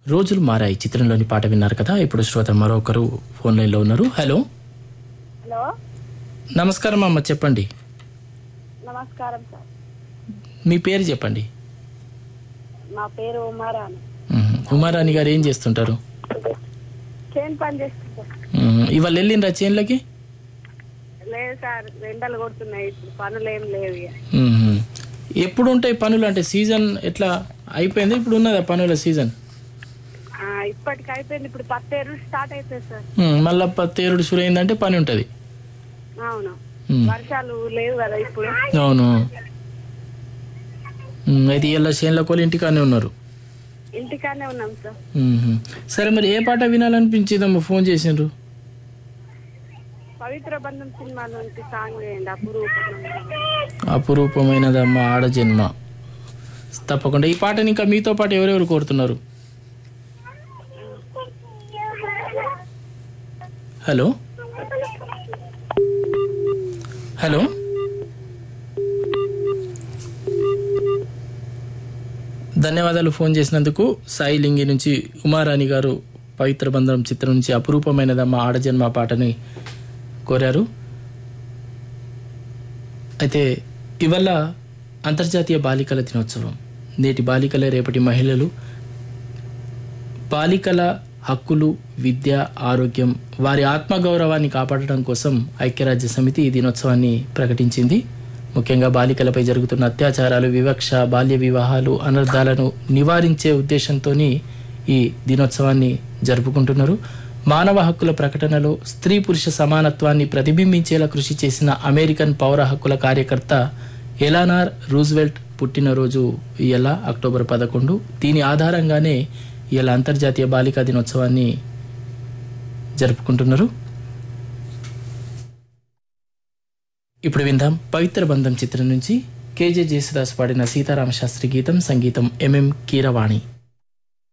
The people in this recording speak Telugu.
రోజులు మారాయి చిత్రంలోని పాట విన్నారు కదా ఇప్పుడు శ్రోత మరొకరు ఫోన్ లైన్లో ఉన్నారు హలో హలో నమస్కారం అమ్మ చెప్పండి నమస్కారం సార్ మీ పేరు చెప్పండి నా పేరు ఉమారాని మ్మ్. ఉమారాణి గారు ఏం చేస్తుంటారు చేను పని చేస్తుంటా మ్మ్. ఇవాళ వెళ్ళిండ్రా చేన్లకి లేదు సార్ ఎండలు కొడుతున్నాయి ఇప్పుడు పనులు ఏం లేవు ఇక. మ్మ్. ఎప్పుడు ఉంటాయి పనులు అంటే సీజన్ ఎట్లా అయిపోయింది ఇప్పుడు ఉన్నదా పనుల సీజన్ ఆ, ఇప్పటికి అయిపోయింది ఇప్పుడు పత్తేరు స్టార్ట్ అవుతుంది సార్ మ్మ్. మళ్ళా పత్తేరుడు షురు అయిందంటే పని ఉంటుంది అవును మ్మ్. వర్షాలు లేవు కదా ఇప్పుడు అవును మ్మ్. అయితే ఇలా చేన్ల కోళ్ళు ఇంటికానే ఉన్నారు ఇంటికానే ఉన్నాం సార్ మ్మ్. సరే మరి ఏ పాట వినాలనిపించిందమ్మా ఫోన్ చేసిండ్రు పవిత్ర బంధం సినిమా నుంచి సాంగ్ వేయండి అపురూపం అపురూపమైనదమ్మ ఆడ జన్మ తప్పకుండా ఈ పాటని ఇంకా మీతో పాటు ఎవరెవరు కోరుతున్నారు హలో హలో ధన్యవాదాలు ఫోన్ చేసినందుకు సాయి లింగి నుంచి ఉమారాణి గారు పవిత్ర బంధం చిత్రం నుంచి అపురూపమైనదమ్మ ఆడజన్మ పాటని కోరారు అయితే ఇవల్ల అంతర్జాతీయ బాలికల దినోత్సవం నేటి బాలికలే రేపటి మహిళలు బాలికల హక్కులు విద్య ఆరోగ్యం వారి ఆత్మగౌరవాన్ని కాపాడడం కోసం ఐక్యరాజ్య సమితి ఈ దినోత్సవాన్ని ప్రకటించింది ముఖ్యంగా బాలికలపై జరుగుతున్న అత్యాచారాలు వివక్ష బాల్య వివాహాలు అనర్థాలను నివారించే ఉద్దేశంతో ఈ దినోత్సవాన్ని జరుపుకుంటున్నారు మానవ హక్కుల ప్రకటనలో స్త్రీ పురుష సమానత్వాన్ని ప్రతిబింబించేలా కృషి చేసిన అమెరికన్ పౌర హక్కుల కార్యకర్త ఎలానార్ రూజ్వెల్ట్ పుట్టినరోజు ఇలా అక్టోబర్ పదకొండు దీని ఆధారంగానే ఇలా అంతర్జాతీయ బాలికా దినోత్సవాన్ని జరుపుకుంటున్నారు ఇప్పుడు విందాం పవిత్ర బంధం చిత్రం నుంచి కేజే జేసుదాస్ పాడిన సీతారామ శాస్త్రి గీతం సంగీతం ఎంఎం కీరవాణి